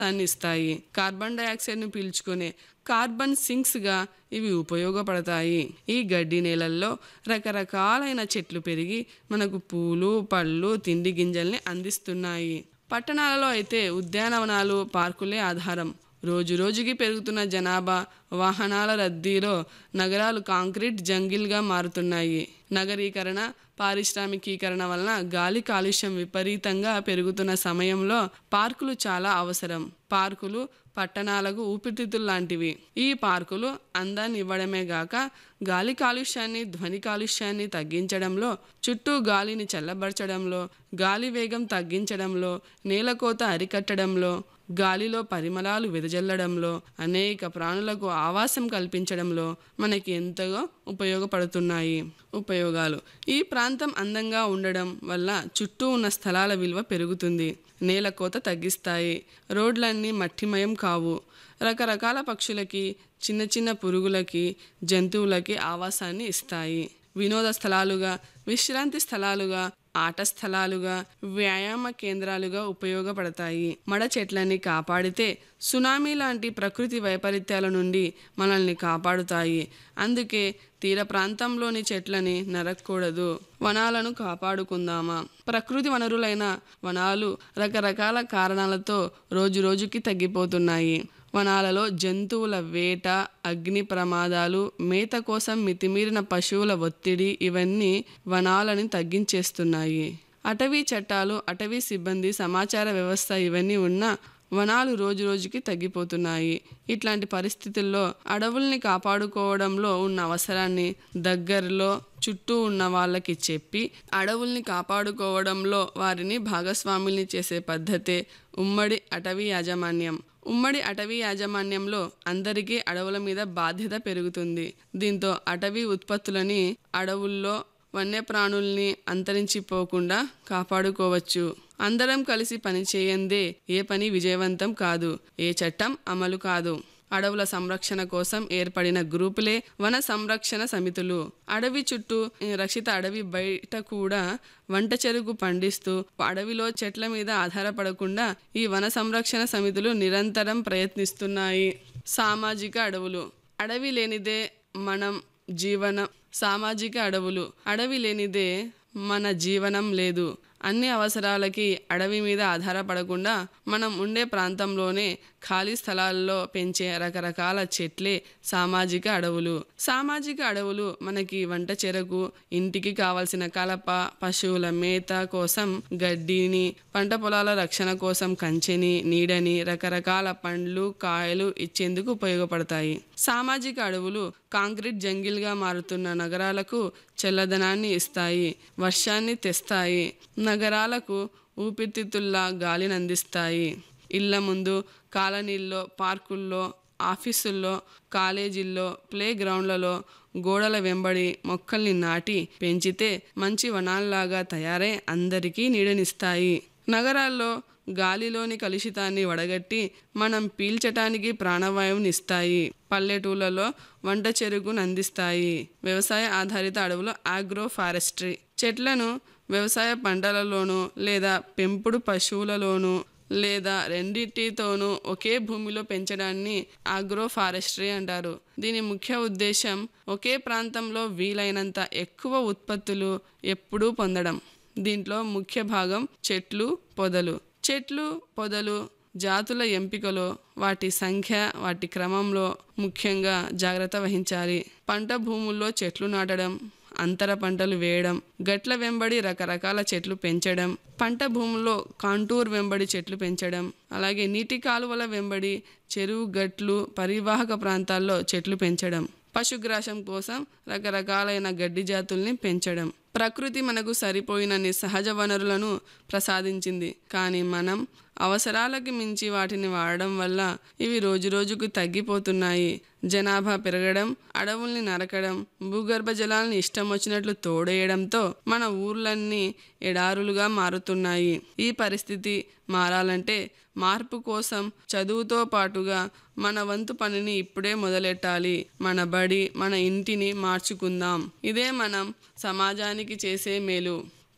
దాన్ని ఇస్తాయి కార్బన్ డయాక్సైడ్ను పీల్చుకునే కార్బన్ సింక్స్గా ఇవి ఉపయోగపడతాయి ఈ గడ్డి నేలల్లో రకరకాలైన చెట్లు పెరిగి మనకు పూలు పళ్ళు తిండి గింజల్ని అందిస్తున్నాయి పట్టణాలలో అయితే ఉద్యానవనాలు పార్కులే ఆధారం రోజు రోజుకి పెరుగుతున్న జనాభా వాహనాల రద్దీలో నగరాలు కాంక్రీట్ జంగిల్గా మారుతున్నాయి నగరీకరణ పారిశ్రామికీకరణ వలన గాలి కాలుష్యం విపరీతంగా పెరుగుతున్న సమయంలో పార్కులు చాలా అవసరం పార్కులు పట్టణాలకు ఊపిరితిత్తులు లాంటివి ఈ పార్కులు అందాన్ని ఇవ్వడమే గాక గాలి కాలుష్యాన్ని ధ్వని కాలుష్యాన్ని తగ్గించడంలో చుట్టూ గాలిని చల్లబరచడంలో గాలి వేగం తగ్గించడంలో నేలకోత అరికట్టడంలో గాలిలో పరిమళాలు వెదజల్లడంలో అనేక ప్రాణులకు ఆవాసం కల్పించడంలో మనకి ఎంతగా ఉపయోగపడుతున్నాయి ఉపయోగాలు ఈ ప్రాంతం అందంగా ఉండడం వల్ల చుట్టూ ఉన్న స్థలాల విలువ పెరుగుతుంది నేల కోత తగ్గిస్తాయి రోడ్లన్నీ మట్టిమయం కావు రకరకాల పక్షులకి చిన్న చిన్న పురుగులకి జంతువులకి ఆవాసాన్ని ఇస్తాయి వినోద స్థలాలుగా విశ్రాంతి స్థలాలుగా ఆట స్థలాలుగా వ్యాయామ కేంద్రాలుగా ఉపయోగపడతాయి మడ చెట్లని కాపాడితే సునామీ లాంటి ప్రకృతి వైపరీత్యాల నుండి మనల్ని కాపాడుతాయి అందుకే తీర ప్రాంతంలోని చెట్లని నరక్కూడదు వనాలను కాపాడుకుందామా ప్రకృతి వనరులైన వనాలు రకరకాల కారణాలతో రోజు రోజుకి తగ్గిపోతున్నాయి వనాలలో జంతువుల వేట అగ్ని ప్రమాదాలు మేత కోసం మితిమీరిన పశువుల ఒత్తిడి ఇవన్నీ వనాలని తగ్గించేస్తున్నాయి అటవీ చట్టాలు అటవీ సిబ్బంది సమాచార వ్యవస్థ ఇవన్నీ ఉన్నా వనాలు రోజు రోజుకి తగ్గిపోతున్నాయి ఇట్లాంటి పరిస్థితుల్లో అడవుల్ని కాపాడుకోవడంలో ఉన్న అవసరాన్ని దగ్గరలో చుట్టూ ఉన్న వాళ్ళకి చెప్పి అడవుల్ని కాపాడుకోవడంలో వారిని భాగస్వాముల్ని చేసే పద్ధతే ఉమ్మడి అటవీ యాజమాన్యం ఉమ్మడి అటవీ యాజమాన్యంలో అందరికీ అడవుల మీద బాధ్యత పెరుగుతుంది దీంతో అటవీ ఉత్పత్తులని అడవుల్లో వన్యప్రాణుల్ని అంతరించిపోకుండా కాపాడుకోవచ్చు అందరం కలిసి పనిచేయందే ఏ పని విజయవంతం కాదు ఏ చట్టం అమలు కాదు అడవుల సంరక్షణ కోసం ఏర్పడిన గ్రూపులే వన సంరక్షణ సమితులు అడవి చుట్టూ రక్షిత అడవి బయట కూడా వంట చెరుకు పండిస్తూ అడవిలో చెట్ల మీద ఆధారపడకుండా ఈ వన సంరక్షణ సమితులు నిరంతరం ప్రయత్నిస్తున్నాయి సామాజిక అడవులు అడవి లేనిదే మనం జీవనం సామాజిక అడవులు అడవి లేనిదే మన జీవనం లేదు అన్ని అవసరాలకి అడవి మీద ఆధారపడకుండా మనం ఉండే ప్రాంతంలోనే ఖాళీ స్థలాల్లో పెంచే రకరకాల చెట్లే సామాజిక అడవులు సామాజిక అడవులు మనకి వంట చెరకు ఇంటికి కావలసిన కలప పశువుల మేత కోసం గడ్డిని పంట పొలాల రక్షణ కోసం కంచెని నీడని రకరకాల పండ్లు కాయలు ఇచ్చేందుకు ఉపయోగపడతాయి సామాజిక అడవులు కాంక్రీట్ జంగిల్గా మారుతున్న నగరాలకు చల్లదనాన్ని ఇస్తాయి వర్షాన్ని తెస్తాయి నగరాలకు ఊపిరితిత్తుల్లా గాలిని అందిస్తాయి ఇళ్ల ముందు కాలనీల్లో పార్కుల్లో ఆఫీసుల్లో కాలేజీల్లో ప్లే గ్రౌండ్లలో గోడల వెంబడి మొక్కల్ని నాటి పెంచితే మంచి వనాల్లాగా తయారై అందరికీ నీడనిస్తాయి నగరాల్లో గాలిలోని కలుషితాన్ని వడగట్టి మనం పీల్చటానికి ప్రాణవాయువుని ఇస్తాయి పల్లెటూళ్ళలో వంట చెరుకును అందిస్తాయి వ్యవసాయ ఆధారిత అడవులు ఆగ్రో ఫారెస్ట్రీ చెట్లను వ్యవసాయ పంటలలోనూ లేదా పెంపుడు పశువులలోనూ లేదా రెండింటితోనూ ఒకే భూమిలో పెంచడాన్ని ఆగ్రో ఫారెస్ట్రీ అంటారు దీని ముఖ్య ఉద్దేశం ఒకే ప్రాంతంలో వీలైనంత ఎక్కువ ఉత్పత్తులు ఎప్పుడూ పొందడం దీంట్లో ముఖ్య భాగం చెట్లు పొదలు చెట్లు పొదలు జాతుల ఎంపికలో వాటి సంఖ్య వాటి క్రమంలో ముఖ్యంగా జాగ్రత్త వహించాలి పంట భూముల్లో చెట్లు నాటడం అంతర పంటలు వేయడం గట్ల వెంబడి రకరకాల చెట్లు పెంచడం పంట భూముల్లో కాంటూర్ వెంబడి చెట్లు పెంచడం అలాగే నీటి కాలువల వెంబడి చెరువు గట్లు పరివాహక ప్రాంతాల్లో చెట్లు పెంచడం పశుగ్రాసం కోసం రకరకాలైన గడ్డి జాతుల్ని పెంచడం ప్రకృతి మనకు సరిపోయినన్ని సహజ వనరులను ప్రసాదించింది కానీ మనం అవసరాలకి మించి వాటిని వాడడం వల్ల ఇవి రోజురోజుకు తగ్గిపోతున్నాయి జనాభా పెరగడం అడవుల్ని నరకడం భూగర్భ జలాలను ఇష్టం వచ్చినట్లు తోడేయడంతో మన ఊర్లన్నీ ఎడారులుగా మారుతున్నాయి ఈ పరిస్థితి మారాలంటే మార్పు కోసం చదువుతో పాటుగా మన వంతు పనిని ఇప్పుడే మొదలెట్టాలి మన బడి మన ఇంటిని మార్చుకుందాం ఇదే మనం సమాజానికి చేసే మేలు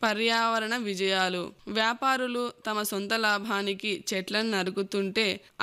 పర్యావరణ విజయాలు వ్యాపారులు తమ సొంత లాభానికి చెట్లను నరుకుతుంటే